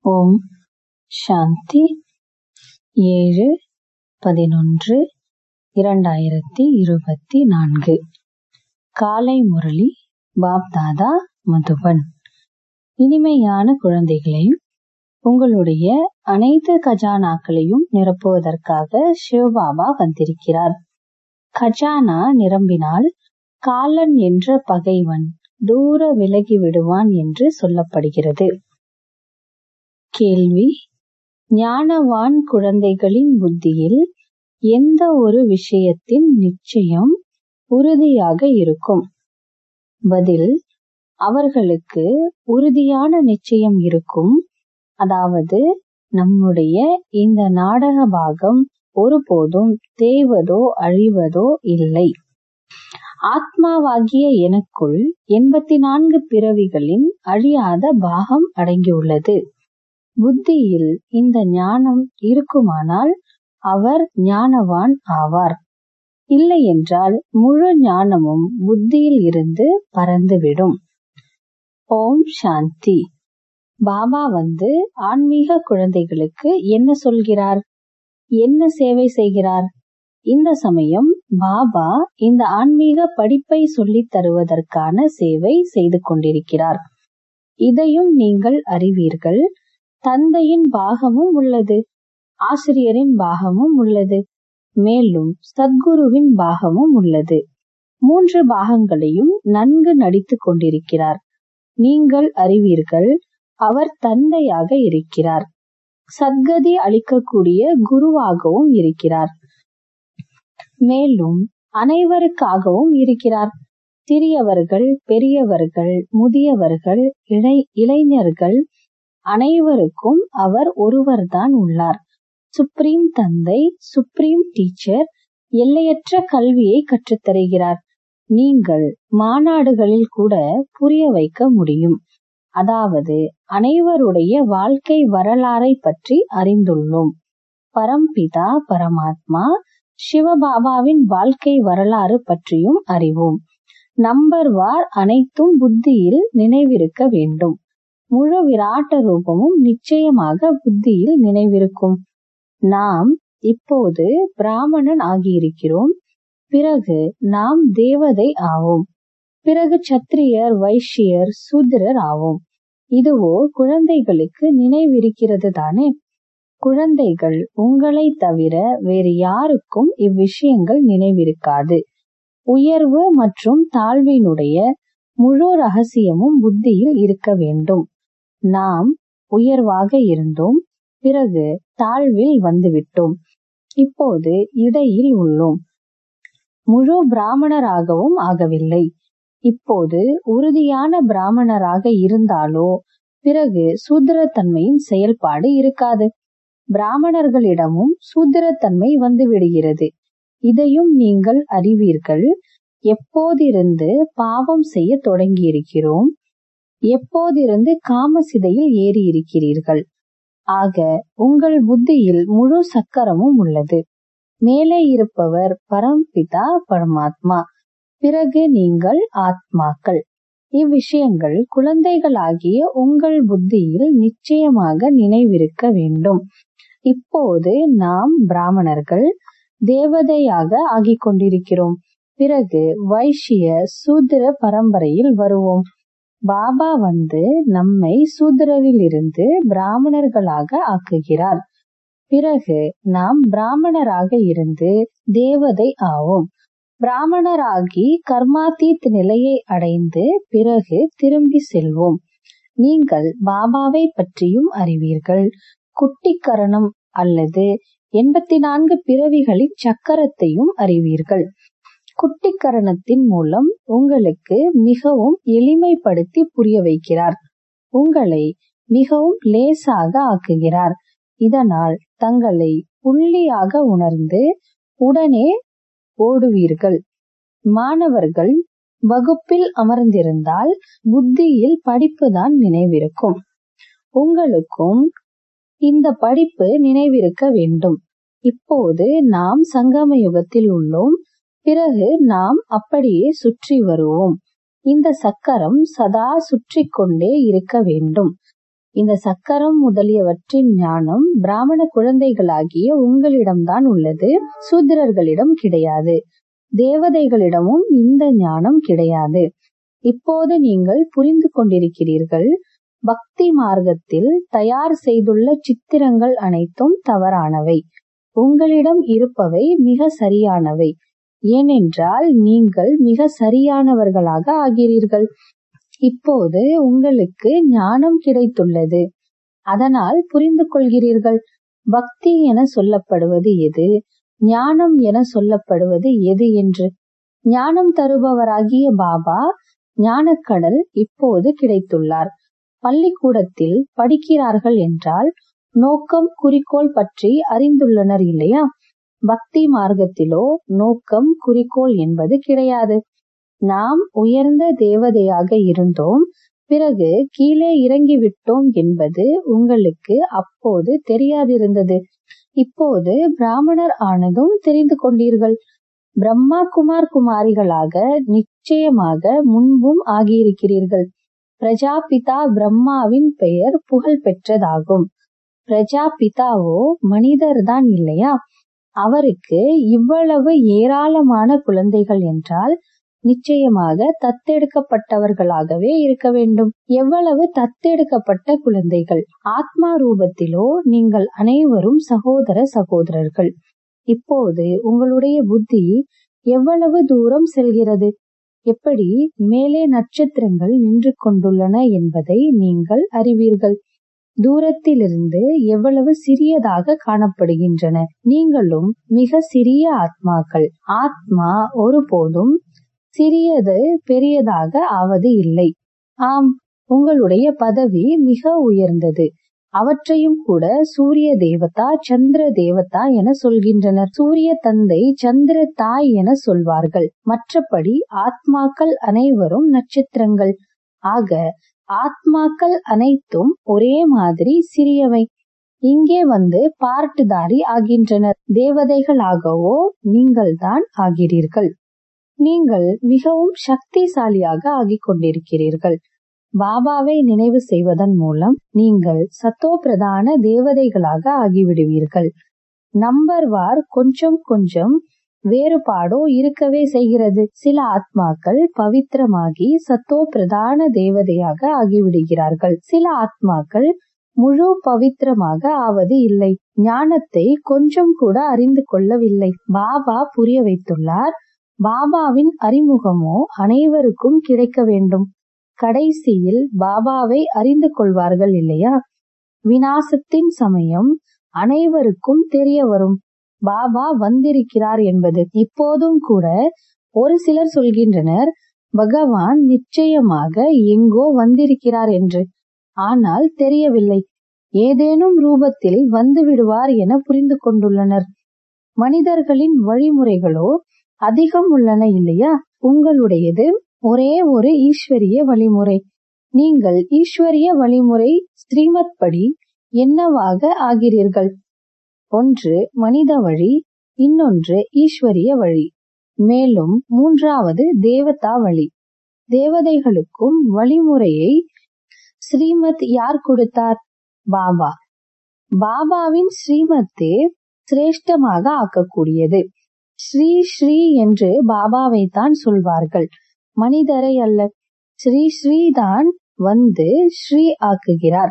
ஓம் சாந்தி ஏழு பதினொன்று இரண்டாயிரத்தி இருபத்தி நான்கு காலை முரளி பாப்தாதா மதுபன் இனிமையான குழந்தைகளே உங்களுடைய அனைத்து கஜானாக்களையும் நிரப்புவதற்காக சிவபாபா வந்திருக்கிறார் கஜானா நிரம்பினால் காலன் என்ற பகைவன் தூர விலகி விடுவான் என்று சொல்லப்படுகிறது கேள்வி ஞானவான் குழந்தைகளின் புத்தியில் எந்த ஒரு விஷயத்தின் நிச்சயம் உறுதியாக இருக்கும் பதில் அவர்களுக்கு உறுதியான நிச்சயம் இருக்கும் அதாவது நம்முடைய இந்த நாடக பாகம் ஒருபோதும் தேய்வதோ அழிவதோ இல்லை ஆத்மாவாகிய எனக்குள் எண்பத்தி நான்கு பிறவிகளின் அழியாத பாகம் அடங்கியுள்ளது புத்தியில் இந்த ஞானம் இருக்குமானால் அவர் ஞானவான் ஆவார் இல்லை என்றால் முழு ஞானமும் புத்தியில் இருந்து பறந்துவிடும் ஓம் சாந்தி பாபா வந்து ஆன்மீக குழந்தைகளுக்கு என்ன சொல்கிறார் என்ன சேவை செய்கிறார் இந்த சமயம் பாபா இந்த ஆன்மீக படிப்பை சொல்லித் தருவதற்கான சேவை செய்து கொண்டிருக்கிறார் இதையும் நீங்கள் அறிவீர்கள் தந்தையின் பாகமும் உள்ளது ஆசிரியரின் பாகமும் உள்ளது மேலும் சத்குருவின் பாகமும் உள்ளது மூன்று பாகங்களையும் நன்கு நடித்துக் கொண்டிருக்கிறார் நீங்கள் அறிவீர்கள் அவர் தந்தையாக இருக்கிறார் சத்கதி அளிக்கக்கூடிய குருவாகவும் இருக்கிறார் மேலும் அனைவருக்காகவும் இருக்கிறார் சிறியவர்கள் பெரியவர்கள் முதியவர்கள் இளை இளைஞர்கள் அனைவருக்கும் அவர் ஒருவர்தான் உள்ளார் சுப்ரீம் தந்தை சுப்ரீம் டீச்சர் எல்லையற்ற கல்வியை கற்றுத்தருகிறார் நீங்கள் மாநாடுகளில் கூட புரிய வைக்க முடியும் அதாவது அனைவருடைய வாழ்க்கை வரலாறை பற்றி அறிந்துள்ளோம் பரம்பிதா பரமாத்மா சிவபாபாவின் வாழ்க்கை வரலாறு பற்றியும் அறிவோம் நம்பர் வார் அனைத்தும் புத்தியில் நினைவிருக்க வேண்டும் முழு விராட்ட ரூபமும் நிச்சயமாக புத்தியில் நினைவிருக்கும் நாம் இப்போது பிராமணன் ஆகியிருக்கிறோம் பிறகு நாம் தேவதை ஆவோம் பிறகு சத்திரியர் வைஷ்யர் சூத்திரர் ஆவோம் இதுவோ குழந்தைகளுக்கு நினைவிருக்கிறது தானே குழந்தைகள் உங்களை தவிர வேறு யாருக்கும் இவ்விஷயங்கள் நினைவிருக்காது உயர்வு மற்றும் தாழ்வினுடைய முழு ரகசியமும் புத்தியில் இருக்க வேண்டும் நாம் உயர்வாக இருந்தோம் பிறகு தாழ்வில் வந்துவிட்டோம் இப்போது இடையில் உள்ளோம் முழு பிராமணராகவும் ஆகவில்லை இப்போது உறுதியான பிராமணராக இருந்தாலோ பிறகு சூத்திரத்தன்மையின் செயல்பாடு இருக்காது பிராமணர்களிடமும் சூத்திரத்தன்மை வந்துவிடுகிறது இதையும் நீங்கள் அறிவீர்கள் எப்போதிருந்து பாவம் செய்ய தொடங்கியிருக்கிறோம் எப்போதிருந்து காமசிதையில் ஏறி இருக்கிறீர்கள் ஆக உங்கள் புத்தியில் முழு சக்கரமும் உள்ளது மேலே இருப்பவர் பரம்பிதா பரமாத்மா பிறகு நீங்கள் ஆத்மாக்கள் இவ்விஷயங்கள் குழந்தைகளாகிய உங்கள் புத்தியில் நிச்சயமாக நினைவிருக்க வேண்டும் இப்போது நாம் பிராமணர்கள் தேவதையாக ஆகிக் கொண்டிருக்கிறோம் பிறகு வைஷ்ய சூத்திர பரம்பரையில் வருவோம் பாபா வந்து நம்மை சூத்திரரில் இருந்து பிராமணர்களாக ஆக்குகிறார் பிறகு நாம் பிராமணராக இருந்து தேவதை ஆவோம் பிராமணராகி கர்மாத்தீத் நிலையை அடைந்து பிறகு திரும்பி செல்வோம் நீங்கள் பாபாவை பற்றியும் அறிவீர்கள் குட்டிக்கரணம் அல்லது எண்பத்தி நான்கு பிறவிகளின் சக்கரத்தையும் அறிவீர்கள் குட்டிக்கரணத்தின் மூலம் உங்களுக்கு மிகவும் எளிமைப்படுத்தி புரிய வைக்கிறார் உங்களை மிகவும் லேசாக ஆக்குகிறார் இதனால் தங்களை புள்ளியாக உணர்ந்து உடனே ஓடுவீர்கள் மாணவர்கள் வகுப்பில் அமர்ந்திருந்தால் புத்தியில் படிப்புதான் நினைவிருக்கும் உங்களுக்கும் இந்த படிப்பு நினைவிருக்க வேண்டும் இப்போது நாம் சங்கம யுகத்தில் உள்ளோம் பிறகு நாம் அப்படியே சுற்றி வருவோம் இந்த சக்கரம் சதா சுற்றி கொண்டே இருக்க வேண்டும் இந்த சக்கரம் முதலியவற்றின் ஞானம் பிராமண குழந்தைகளாகிய உங்களிடம்தான் உள்ளது சூத்திரர்களிடம் கிடையாது தேவதைகளிடமும் இந்த ஞானம் கிடையாது இப்போது நீங்கள் புரிந்து கொண்டிருக்கிறீர்கள் பக்தி மார்க்கத்தில் தயார் செய்துள்ள சித்திரங்கள் அனைத்தும் தவறானவை உங்களிடம் இருப்பவை மிக சரியானவை ஏனென்றால் நீங்கள் மிக சரியானவர்களாக ஆகிறீர்கள் இப்போது உங்களுக்கு ஞானம் கிடைத்துள்ளது அதனால் புரிந்து கொள்கிறீர்கள் பக்தி என சொல்லப்படுவது எது ஞானம் என சொல்லப்படுவது எது என்று ஞானம் தருபவராகிய பாபா ஞானக்கடல் இப்போது கிடைத்துள்ளார் பள்ளிக்கூடத்தில் படிக்கிறார்கள் என்றால் நோக்கம் குறிக்கோள் பற்றி அறிந்துள்ளனர் இல்லையா பக்தி மார்க்கத்திலோ நோக்கம் குறிக்கோள் என்பது கிடையாது நாம் உயர்ந்த தேவதையாக இருந்தோம் பிறகு கீழே இறங்கிவிட்டோம் என்பது உங்களுக்கு அப்போது தெரியாதிருந்தது இப்போது பிராமணர் ஆனதும் தெரிந்து கொண்டீர்கள் பிரம்மா குமார் குமாரிகளாக நிச்சயமாக முன்பும் ஆகியிருக்கிறீர்கள் பிரஜாபிதா பிரம்மாவின் பெயர் புகழ் பெற்றதாகும் பிரஜாபிதாவோ மனிதர்தான் இல்லையா அவருக்கு இவ்வளவு ஏராளமான குழந்தைகள் என்றால் நிச்சயமாக தத்தெடுக்கப்பட்டவர்களாகவே இருக்க வேண்டும் எவ்வளவு தத்தெடுக்கப்பட்ட குழந்தைகள் ஆத்மா ரூபத்திலோ நீங்கள் அனைவரும் சகோதர சகோதரர்கள் இப்போது உங்களுடைய புத்தி எவ்வளவு தூரம் செல்கிறது எப்படி மேலே நட்சத்திரங்கள் நின்று கொண்டுள்ளன என்பதை நீங்கள் அறிவீர்கள் தூரத்திலிருந்து எவ்வளவு சிறியதாக காணப்படுகின்றன நீங்களும் மிக சிறிய ஆத்மாக்கள் ஆத்மா ஒருபோதும் சிறியது பெரியதாக ஆவது இல்லை ஆம் உங்களுடைய பதவி மிக உயர்ந்தது அவற்றையும் கூட சூரிய தேவதா சந்திர தேவதா என சொல்கின்றனர் சூரிய தந்தை சந்திர தாய் என சொல்வார்கள் மற்றபடி ஆத்மாக்கள் அனைவரும் நட்சத்திரங்கள் ஆக ஆத்மாக்கள் அனைத்தும் ஒரே மாதிரி சிறியவை இங்கே வந்து பார்ட்டுதாரி ஆகின்றனர் தேவதைகளாகவோ நீங்கள்தான் ஆகிறீர்கள் நீங்கள் மிகவும் சக்திசாலியாக ஆகிக் கொண்டிருக்கிறீர்கள் பாபாவை நினைவு செய்வதன் மூலம் நீங்கள் சத்தோ பிரதான தேவதைகளாக ஆகிவிடுவீர்கள் நம்பர் வார் கொஞ்சம் கொஞ்சம் வேறுபாடோ இருக்கவே செய்கிறது சில ஆத்மாக்கள் பவித்திரமாகி சத்தோ பிரதான தேவதையாக ஆகிவிடுகிறார்கள் சில ஆத்மாக்கள் முழு பவித்திரமாக ஆவது இல்லை ஞானத்தை கொஞ்சம் கூட அறிந்து கொள்ளவில்லை பாபா புரிய வைத்துள்ளார் பாபாவின் அறிமுகமோ அனைவருக்கும் கிடைக்க வேண்டும் கடைசியில் பாபாவை அறிந்து கொள்வார்கள் இல்லையா வினாசத்தின் சமயம் அனைவருக்கும் தெரிய வரும் பாபா வந்திருக்கிறார் என்பது இப்போதும் கூட ஒரு சிலர் சொல்கின்றனர் பகவான் நிச்சயமாக எங்கோ வந்திருக்கிறார் என்று ஆனால் தெரியவில்லை ஏதேனும் ரூபத்தில் வந்து விடுவார் என புரிந்து கொண்டுள்ளனர் மனிதர்களின் வழிமுறைகளோ அதிகம் உள்ளன இல்லையா உங்களுடையது ஒரே ஒரு ஈஸ்வரிய வழிமுறை நீங்கள் ஈஸ்வரிய வழிமுறை ஸ்ரீமத் படி என்னவாக ஆகிறீர்கள் ஒன்று மனித வழி இன்னொன்று ஈஸ்வரிய வழி மேலும் மூன்றாவது தேவதா வழி தேவதைகளுக்கும் வழிமுறையை ஸ்ரீமத் யார் கொடுத்தார் பாபா பாபாவின் ஸ்ரீமத்தே சிரேஷ்டமாக ஆக்கக்கூடியது ஸ்ரீ ஸ்ரீ என்று பாபாவை தான் சொல்வார்கள் மனிதரை அல்ல ஸ்ரீ ஸ்ரீ தான் வந்து ஸ்ரீ ஆக்குகிறார்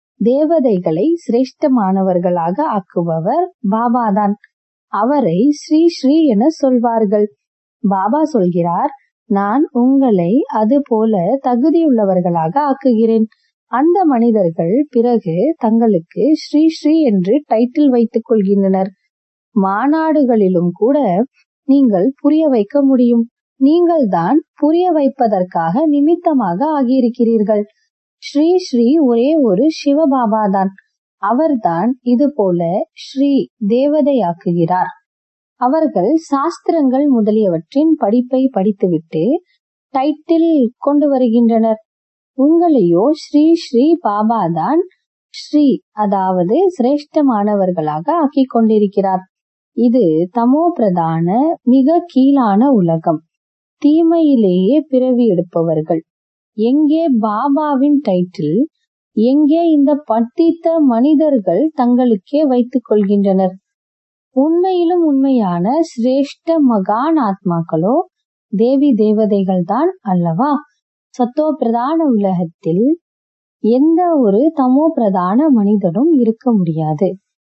தேவதைகளை சிரேஷ்டமானவர்களாக ஆக்குபவர் பாபாதான் அவரை ஸ்ரீ ஸ்ரீ என சொல்வார்கள் பாபா சொல்கிறார் நான் உங்களை அது போல தகுதியுள்ளவர்களாக ஆக்குகிறேன் அந்த மனிதர்கள் பிறகு தங்களுக்கு ஸ்ரீ ஸ்ரீ என்று டைட்டில் வைத்துக் கொள்கின்றனர் மாநாடுகளிலும் கூட நீங்கள் புரிய வைக்க முடியும் நீங்கள் தான் புரிய வைப்பதற்காக நிமித்தமாக ஆகியிருக்கிறீர்கள் ஸ்ரீ ஸ்ரீ ஒரே ஒரு சிவபாபா தான் அவர்தான் இது போல ஸ்ரீ தேவதையாக்குகிறார் அவர்கள் சாஸ்திரங்கள் முதலியவற்றின் படிப்பை படித்துவிட்டு டைட்டில் கொண்டு வருகின்றனர் உங்களையோ ஸ்ரீ ஸ்ரீ பாபா தான் ஸ்ரீ அதாவது சிரேஷ்டமானவர்களாக ஆக்கிக் கொண்டிருக்கிறார் இது தமோ பிரதான மிக கீழான உலகம் தீமையிலேயே பிறவி எடுப்பவர்கள் எங்கே பாபாவின் டைட்டில் எங்கே இந்த பட்டித்த மனிதர்கள் தங்களுக்கே வைத்துக் கொள்கின்றனர் உண்மையிலும் உண்மையான சிரேஷ்ட மகான் ஆத்மாக்களோ தேவி தேவதைகள் தான் அல்லவா சத்தோ பிரதான உலகத்தில் எந்த ஒரு தமோ பிரதான மனிதனும் இருக்க முடியாது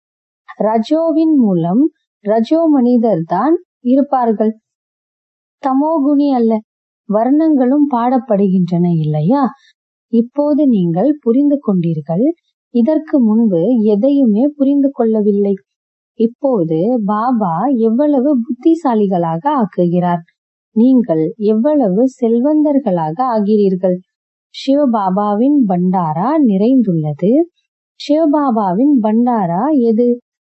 ரஜோவின் மூலம் ரஜோ மனிதர் தான் இருப்பார்கள் தமோகுணி அல்ல வர்ணங்களும் பாடப்படுகின்றன இல்லையா இப்போது நீங்கள் புரிந்து கொண்டீர்கள் இதற்கு முன்பு எதையுமே புரிந்து கொள்ளவில்லை இப்போது பாபா எவ்வளவு புத்திசாலிகளாக ஆக்குகிறார் நீங்கள் எவ்வளவு செல்வந்தர்களாக ஆகிறீர்கள் சிவபாபாவின் பண்டாரா நிறைந்துள்ளது சிவபாபாவின் பண்டாரா எது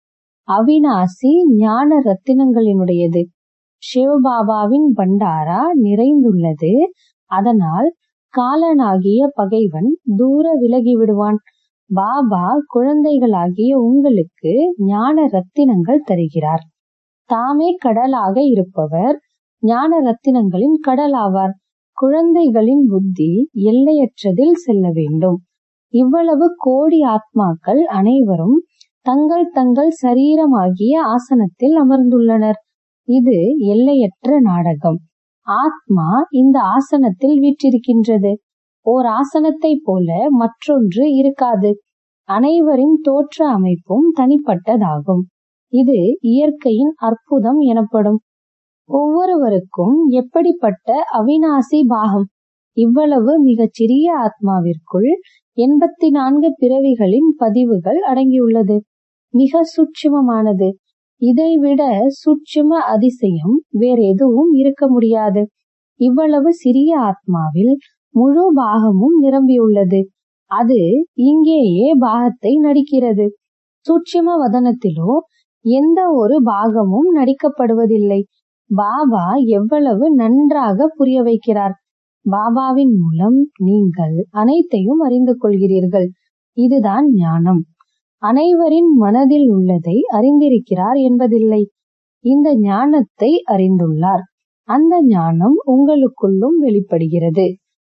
அவினாசி ஞான ரத்தினங்களினுடையது சிவபாபாவின் பண்டாரா நிறைந்துள்ளது அதனால் காலனாகிய பகைவன் தூர விலகி விடுவான் பாபா குழந்தைகளாகிய உங்களுக்கு ஞான ரத்தினங்கள் தருகிறார் தாமே கடலாக இருப்பவர் ஞான ரத்தினங்களின் கடல் ஆவார் குழந்தைகளின் புத்தி எல்லையற்றதில் செல்ல வேண்டும் இவ்வளவு கோடி ஆத்மாக்கள் அனைவரும் தங்கள் தங்கள் சரீரமாகிய ஆசனத்தில் அமர்ந்துள்ளனர் இது எல்லையற்ற நாடகம் ஆத்மா இந்த ஆசனத்தில் வீற்றிருக்கின்றது ஓர் ஆசனத்தை போல மற்றொன்று இருக்காது அனைவரின் தோற்ற அமைப்பும் தனிப்பட்டதாகும் இது இயற்கையின் அற்புதம் எனப்படும் ஒவ்வொருவருக்கும் எப்படிப்பட்ட அவிநாசி பாகம் இவ்வளவு மிகச் சிறிய ஆத்மாவிற்குள் எண்பத்தி நான்கு பிறவிகளின் பதிவுகள் அடங்கியுள்ளது மிக சூட்சுமமானது இதைவிட சூட்சும அதிசயம் வேற எதுவும் இருக்க முடியாது இவ்வளவு சிறிய ஆத்மாவில் முழு பாகமும் நிரம்பியுள்ளது அது இங்கேயே பாகத்தை நடிக்கிறது சூட்சும வதனத்திலோ எந்த ஒரு பாகமும் நடிக்கப்படுவதில்லை பாபா எவ்வளவு நன்றாக புரிய வைக்கிறார் பாபாவின் மூலம் நீங்கள் அனைத்தையும் அறிந்து கொள்கிறீர்கள் இதுதான் ஞானம் அனைவரின் மனதில் உள்ளதை அறிந்திருக்கிறார் என்பதில்லை இந்த ஞானத்தை அறிந்துள்ளார் அந்த ஞானம் உங்களுக்குள்ளும் வெளிப்படுகிறது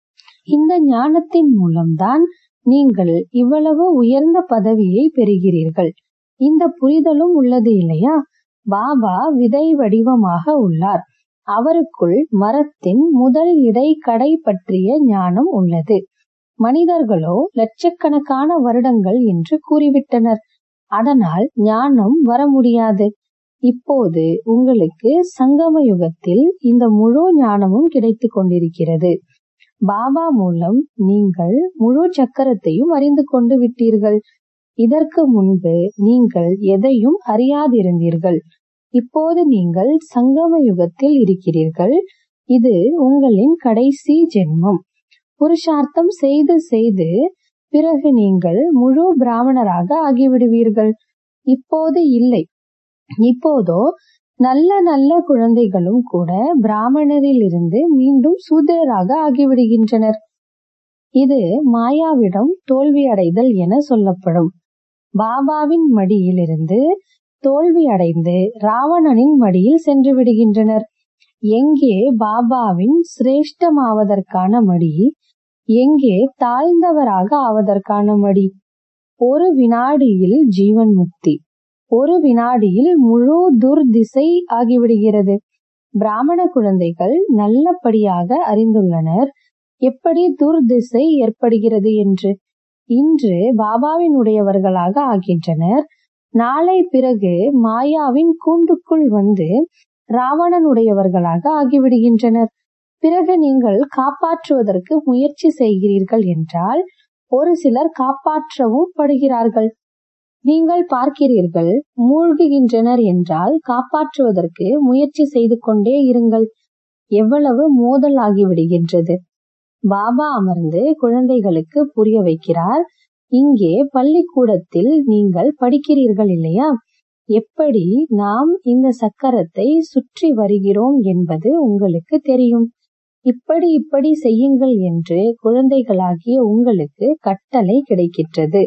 இந்த ஞானத்தின் மூலம்தான் நீங்கள் இவ்வளவு உயர்ந்த பதவியை பெறுகிறீர்கள் இந்த புரிதலும் உள்ளது இல்லையா பாபா விதை வடிவமாக உள்ளார் அவருக்குள் மரத்தின் முதல் இடை கடை பற்றிய ஞானம் உள்ளது மனிதர்களோ லட்சக்கணக்கான வருடங்கள் என்று கூறிவிட்டனர் அதனால் ஞானம் வர முடியாது இப்போது உங்களுக்கு சங்கம யுகத்தில் இந்த முழு ஞானமும் கிடைத்து கொண்டிருக்கிறது பாபா மூலம் நீங்கள் முழு சக்கரத்தையும் அறிந்து கொண்டு விட்டீர்கள் இதற்கு முன்பு நீங்கள் எதையும் அறியாதிருந்தீர்கள் இப்போது நீங்கள் சங்கம யுகத்தில் இருக்கிறீர்கள் இது உங்களின் கடைசி ஜென்மம் புருஷார்த்தம் செய்து செய்து பிறகு நீங்கள் முழு பிராமணராக ஆகிவிடுவீர்கள் இப்போது இல்லை இப்போதோ நல்ல நல்ல குழந்தைகளும் கூட பிராமணரில் இருந்து மீண்டும் சூத்திரராக ஆகிவிடுகின்றனர் இது மாயாவிடம் தோல்வி அடைதல் என சொல்லப்படும் பாபாவின் மடியிலிருந்து தோல்வி அடைந்து ராவணனின் மடியில் சென்று விடுகின்றனர் எங்கே பாபாவின் சிரேஷ்டமாவதற்கான மடி எங்கே தாழ்ந்தவராக ஆவதற்கான மடி ஒரு வினாடியில் ஜீவன் முக்தி ஒரு வினாடியில் முழு துர்திசை ஆகிவிடுகிறது பிராமண குழந்தைகள் நல்லபடியாக அறிந்துள்ளனர் எப்படி துர்திசை ஏற்படுகிறது என்று இன்று பாபாவின் உடையவர்களாக ஆகின்றனர் நாளை பிறகு மாயாவின் கூண்டுக்குள் வந்து ராவணனுடையவர்களாக ஆகிவிடுகின்றனர் பிறகு நீங்கள் காப்பாற்றுவதற்கு முயற்சி செய்கிறீர்கள் என்றால் ஒரு சிலர் காப்பாற்றவும் படுகிறார்கள் நீங்கள் பார்க்கிறீர்கள் மூழ்குகின்றனர் என்றால் காப்பாற்றுவதற்கு முயற்சி செய்து கொண்டே இருங்கள் எவ்வளவு மோதல் ஆகிவிடுகின்றது பாபா அமர்ந்து குழந்தைகளுக்கு புரிய வைக்கிறார் இங்கே பள்ளிக்கூடத்தில் நீங்கள் படிக்கிறீர்கள் இல்லையா எப்படி நாம் இந்த சக்கரத்தை சுற்றி வருகிறோம் என்பது உங்களுக்கு தெரியும் இப்படி இப்படி செய்யுங்கள் என்று குழந்தைகளாகிய உங்களுக்கு கட்டளை கிடைக்கின்றது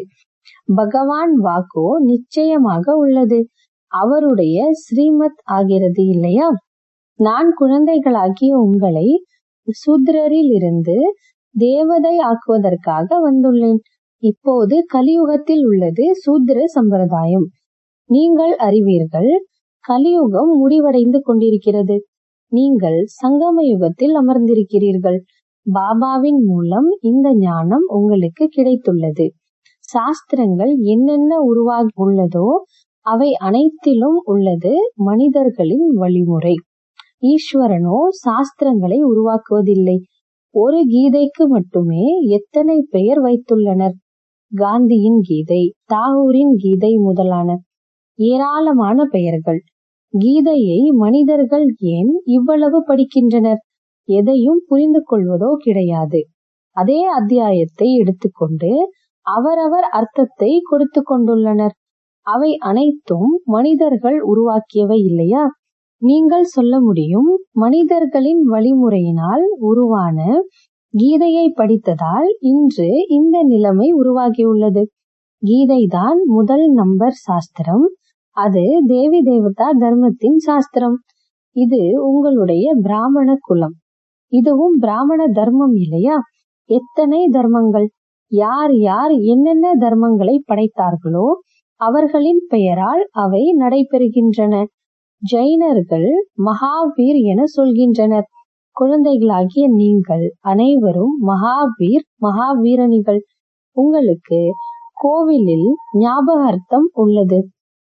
பகவான் வாக்கோ நிச்சயமாக உள்ளது அவருடைய ஸ்ரீமத் ஆகிறது இல்லையா நான் குழந்தைகளாகிய உங்களை சூத்ரரில் இருந்து தேவதை ஆக்குவதற்காக வந்துள்ளேன் இப்போது கலியுகத்தில் உள்ளது சூத்திர சம்பிரதாயம் நீங்கள் அறிவீர்கள் கலியுகம் முடிவடைந்து கொண்டிருக்கிறது நீங்கள் சங்கம யுகத்தில் அமர்ந்திருக்கிறீர்கள் பாபாவின் மூலம் இந்த ஞானம் உங்களுக்கு கிடைத்துள்ளது சாஸ்திரங்கள் என்னென்ன உருவாகி உள்ளதோ அவை அனைத்திலும் உள்ளது மனிதர்களின் வழிமுறை ஈஸ்வரனோ சாஸ்திரங்களை உருவாக்குவதில்லை ஒரு கீதைக்கு மட்டுமே எத்தனை பெயர் வைத்துள்ளனர் காந்தியின் கீதை தாகூரின் கீதை முதலான ஏராளமான பெயர்கள் கீதையை மனிதர்கள் ஏன் இவ்வளவு படிக்கின்றனர் எதையும் புரிந்து கொள்வதோ கிடையாது அதே அத்தியாயத்தை எடுத்துக்கொண்டு அவரவர் அர்த்தத்தை கொடுத்து கொண்டுள்ளனர் அவை அனைத்தும் மனிதர்கள் உருவாக்கியவை இல்லையா நீங்கள் சொல்ல முடியும் மனிதர்களின் வழிமுறையினால் உருவான கீதையை படித்ததால் இன்று இந்த நிலைமை உருவாகியுள்ளது கீதைதான் முதல் நம்பர் சாஸ்திரம் அது தேவி தேவதா தர்மத்தின் சாஸ்திரம் இது உங்களுடைய பிராமண குலம் இதுவும் பிராமண தர்மம் இல்லையா எத்தனை தர்மங்கள் யார் யார் என்னென்ன தர்மங்களை படைத்தார்களோ அவர்களின் பெயரால் அவை நடைபெறுகின்றன ஜைனர்கள் மகாவீர் என சொல்கின்றனர் குழந்தைகளாகிய நீங்கள் அனைவரும் மகாவீர் மகாவீரனிகள் உங்களுக்கு கோவிலில் ஞாபகார்த்தம் உள்ளது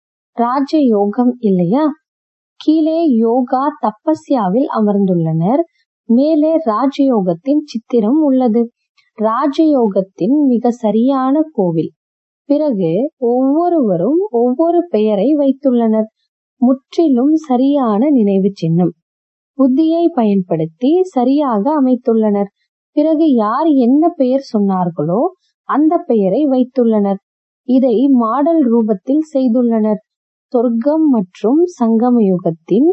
ராஜயோகம் இல்லையா கீழே யோகா தப்பஸ்யாவில் அமர்ந்துள்ளனர் மேலே ராஜயோகத்தின் சித்திரம் உள்ளது ராஜயோகத்தின் மிக சரியான கோவில் பிறகு ஒவ்வொருவரும் ஒவ்வொரு பெயரை வைத்துள்ளனர் முற்றிலும் சரியான நினைவு சின்னம் புத்தியை பயன்படுத்தி சரியாக அமைத்துள்ளனர் பிறகு யார் என்ன பெயர் சொன்னார்களோ அந்த பெயரை வைத்துள்ளனர் இதை மாடல் ரூபத்தில் செய்துள்ளனர் சொர்க்கம் மற்றும் சங்கம யுகத்தின்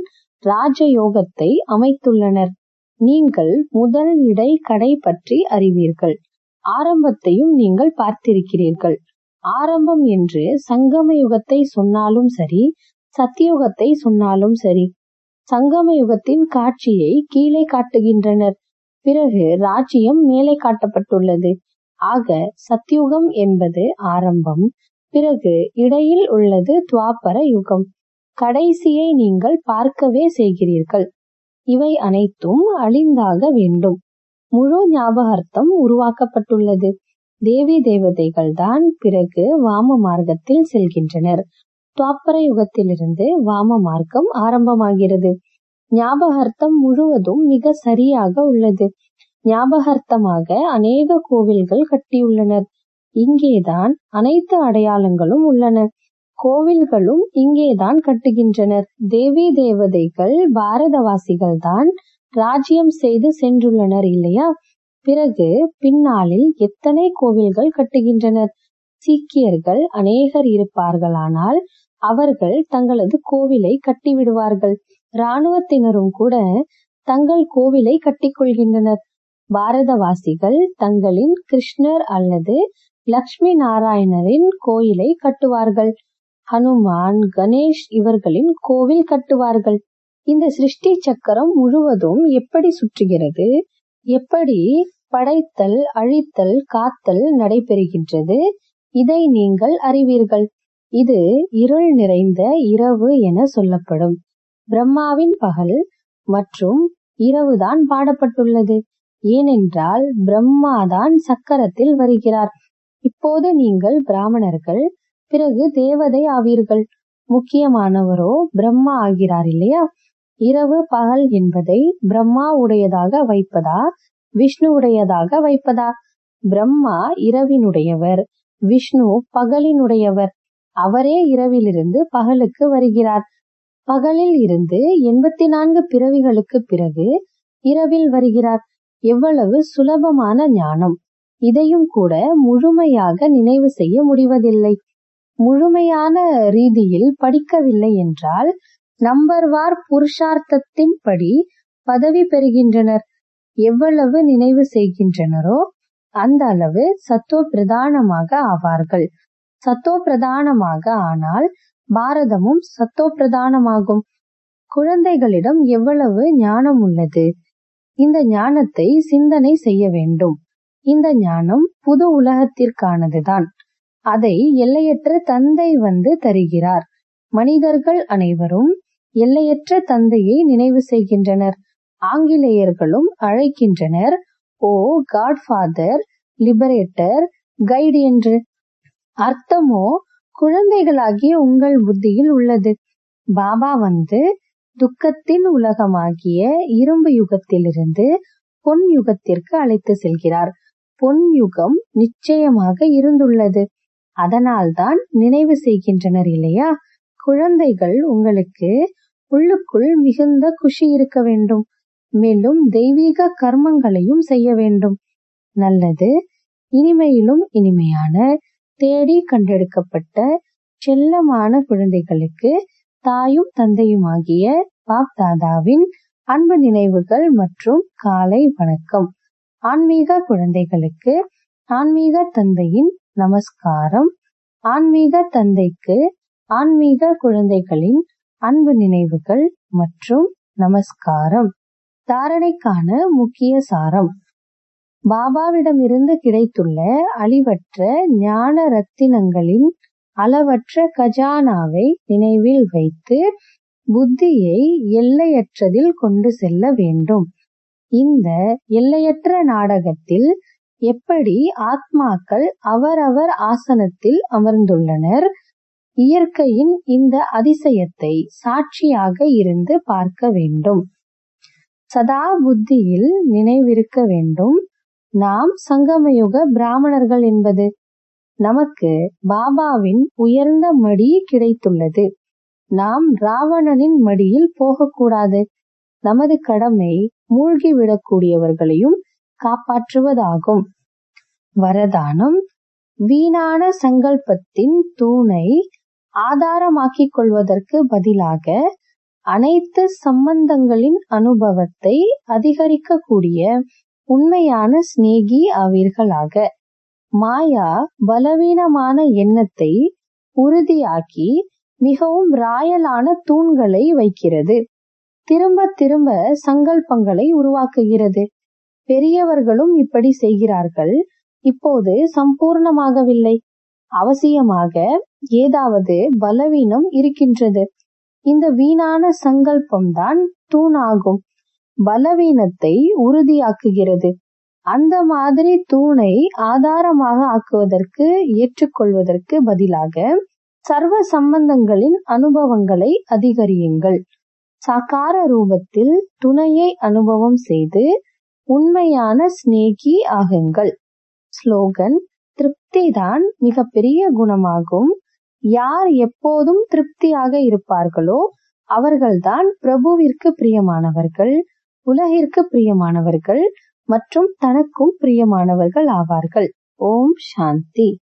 ராஜயோகத்தை அமைத்துள்ளனர் நீங்கள் முதல் இடை கடை பற்றி அறிவீர்கள் ஆரம்பத்தையும் நீங்கள் பார்த்திருக்கிறீர்கள் ஆரம்பம் என்று சங்கம யுகத்தை சொன்னாலும் சரி சத்தியுகத்தை சொன்னாலும் சரி சங்கம யுகத்தின் காட்சியை கீழே காட்டுகின்றனர் பிறகு ராஜ்யம் மேலே காட்டப்பட்டுள்ளது ஆக சத்யுகம் என்பது ஆரம்பம் பிறகு இடையில் உள்ளது துவாபர யுகம் கடைசியை நீங்கள் பார்க்கவே செய்கிறீர்கள் இவை அனைத்தும் அழிந்தாக வேண்டும் முழு ஞாபகார்த்தம் உருவாக்கப்பட்டுள்ளது தேவி தேவதைகள் தான் பிறகு வாம மார்க்கத்தில் செல்கின்றனர் துவாப்பர யுகத்திலிருந்து வாம மார்க்கம் ஆரம்பமாகிறது ஞாபகார்த்தம் முழுவதும் மிக சரியாக உள்ளது ஞாபகார்த்தமாக அநேக கோவில்கள் கட்டியுள்ளனர் இங்கேதான் அனைத்து அடையாளங்களும் உள்ளன கோவில்களும் இங்கேதான் கட்டுகின்றனர் தேவி தேவதைகள் பாரதவாசிகள் தான் ராஜ்யம் செய்து சென்றுள்ளனர் இல்லையா பிறகு பின்னாளில் எத்தனை கோவில்கள் கட்டுகின்றனர் சீக்கியர்கள் அநேகர் இருப்பார்களானால் அவர்கள் தங்களது கோவிலை கட்டிவிடுவார்கள் இராணுவத்தினரும் கூட தங்கள் கோவிலை கட்டிக்கொள்கின்றனர் பாரதவாசிகள் தங்களின் கிருஷ்ணர் அல்லது லக்ஷ்மி நாராயணரின் கோயிலை கட்டுவார்கள் ஹனுமான் கணேஷ் இவர்களின் கோவில் கட்டுவார்கள் இந்த சிருஷ்டி சக்கரம் முழுவதும் எப்படி சுற்றுகிறது எப்படி படைத்தல் அழித்தல் காத்தல் நடைபெறுகின்றது இதை நீங்கள் அறிவீர்கள் இது இருள் நிறைந்த இரவு என சொல்லப்படும் பிரம்மாவின் பகல் மற்றும் இரவுதான் பாடப்பட்டுள்ளது ஏனென்றால் பிரம்மாதான் சக்கரத்தில் வருகிறார் இப்போது நீங்கள் பிராமணர்கள் பிறகு தேவதை ஆவீர்கள் முக்கியமானவரோ பிரம்மா ஆகிறார் இல்லையா இரவு பகல் என்பதை பிரம்மா உடையதாக வைப்பதா விஷ்ணு உடையதாக வைப்பதா பிரம்மா இரவினுடையவர் விஷ்ணு பகலினுடையவர் அவரே இரவிலிருந்து பகலுக்கு வருகிறார் பகலில் இருந்து எண்பத்தி நான்கு பிறவிகளுக்கு பிறகு இரவில் வருகிறார் எவ்வளவு சுலபமான ஞானம் இதையும் கூட முழுமையாக நினைவு செய்ய முடிவதில்லை முழுமையான ரீதியில் படிக்கவில்லை என்றால் நம்பர்வார் புருஷார்த்தத்தின்படி பதவி பெறுகின்றனர் எவ்வளவு நினைவு செய்கின்றனரோ அந்த அளவு சத்தோ பிரதானமாக ஆவார்கள் சத்தோ பிரதானமாக ஆனால் பாரதமும் சத்தோ பிரதானமாகும் குழந்தைகளிடம் எவ்வளவு ஞானம் உள்ளது இந்த ஞானத்தை சிந்தனை செய்ய வேண்டும் இந்த ஞானம் புது உலகத்திற்கானதுதான் அதை எல்லையற்ற தந்தை வந்து தருகிறார் மனிதர்கள் அனைவரும் எல்லையற்ற தந்தையை நினைவு செய்கின்றனர் ஆங்கிலேயர்களும் அழைக்கின்றனர் ஓ காட்ஃபாதர் லிபரேட்டர் கைடு என்று அர்த்தமோ குழந்தைகளாகிய உங்கள் புத்தியில் உள்ளது பாபா வந்து துக்கத்தின் உலகமாகிய இரும்பு யுகத்திலிருந்து பொன் யுகத்திற்கு அழைத்து செல்கிறார் பொன் யுகம் நிச்சயமாக இருந்துள்ளது அதனால்தான் நினைவு செய்கின்றனர் இல்லையா குழந்தைகள் உங்களுக்கு உள்ளுக்குள் மிகுந்த குஷி இருக்க வேண்டும் மேலும் தெய்வீக கர்மங்களையும் செய்ய வேண்டும் நல்லது இனிமையிலும் இனிமையான தேடி கண்டெடுக்கப்பட்ட செல்லமான குழந்தைகளுக்கு தாயும் தந்தையுமாகிய பாப் தாதாவின் அன்பு நினைவுகள் மற்றும் காலை வணக்கம் ஆன்மீக குழந்தைகளுக்கு ஆன்மீக தந்தையின் நமஸ்காரம் ஆன்மீக தந்தைக்கு ஆன்மீக குழந்தைகளின் அன்பு நினைவுகள் மற்றும் நமஸ்காரம் தாரணைக்கான முக்கிய சாரம் பாபாவிடமிருந்து கிடைத்துள்ள அழிவற்ற ஞான ரத்தினங்களின் அளவற்ற கஜானாவை நினைவில் வைத்து புத்தியை எல்லையற்றதில் கொண்டு செல்ல வேண்டும் இந்த எல்லையற்ற நாடகத்தில் எப்படி ஆத்மாக்கள் அவரவர் ஆசனத்தில் அமர்ந்துள்ளனர் இயற்கையின் இந்த அதிசயத்தை சாட்சியாக இருந்து பார்க்க வேண்டும் சதா புத்தியில் நினைவிருக்க வேண்டும் நாம் சங்கமயுக பிராமணர்கள் என்பது நமக்கு பாபாவின் உயர்ந்த மடி கிடைத்துள்ளது நாம் ராவணனின் மடியில் போகக்கூடாது நமது கடமை மூழ்கிவிடக்கூடியவர்களையும் காப்பாற்றுவதாகும் வரதானம் வீணான சங்கல்பத்தின் தூணை ஆதாரமாக்கிக் கொள்வதற்கு பதிலாக அனைத்து சம்பந்தங்களின் அனுபவத்தை அதிகரிக்கக்கூடிய உண்மையான சிநேகி ஆவீர்களாக மாயா பலவீனமான எண்ணத்தை உறுதியாக்கி மிகவும் ராயலான தூண்களை வைக்கிறது திரும்ப திரும்ப சங்கல்பங்களை உருவாக்குகிறது பெரியவர்களும் இப்படி செய்கிறார்கள் இப்போது சம்பூர்ணமாகவில்லை அவசியமாக ஏதாவது பலவீனம் இருக்கின்றது இந்த வீணான சங்கல்பம்தான் தூணாகும் பலவீனத்தை உறுதியாக்குகிறது அந்த மாதிரி தூணை ஆதாரமாக ஆக்குவதற்கு ஏற்றுக்கொள்வதற்கு பதிலாக சர்வ சம்பந்தங்களின் அனுபவங்களை அதிகரியுங்கள் சாக்கார ரூபத்தில் துணையை அனுபவம் செய்து உண்மையான சிநேகி ஆகுங்கள் ஸ்லோகன் திருப்தி தான் மிகப்பெரிய குணமாகும் யார் எப்போதும் திருப்தியாக இருப்பார்களோ அவர்கள்தான் பிரபுவிற்கு பிரியமானவர்கள் உலகிற்கு பிரியமானவர்கள் மற்றும் தனக்கும் பிரியமானவர்கள் ஆவார்கள் ஓம் சாந்தி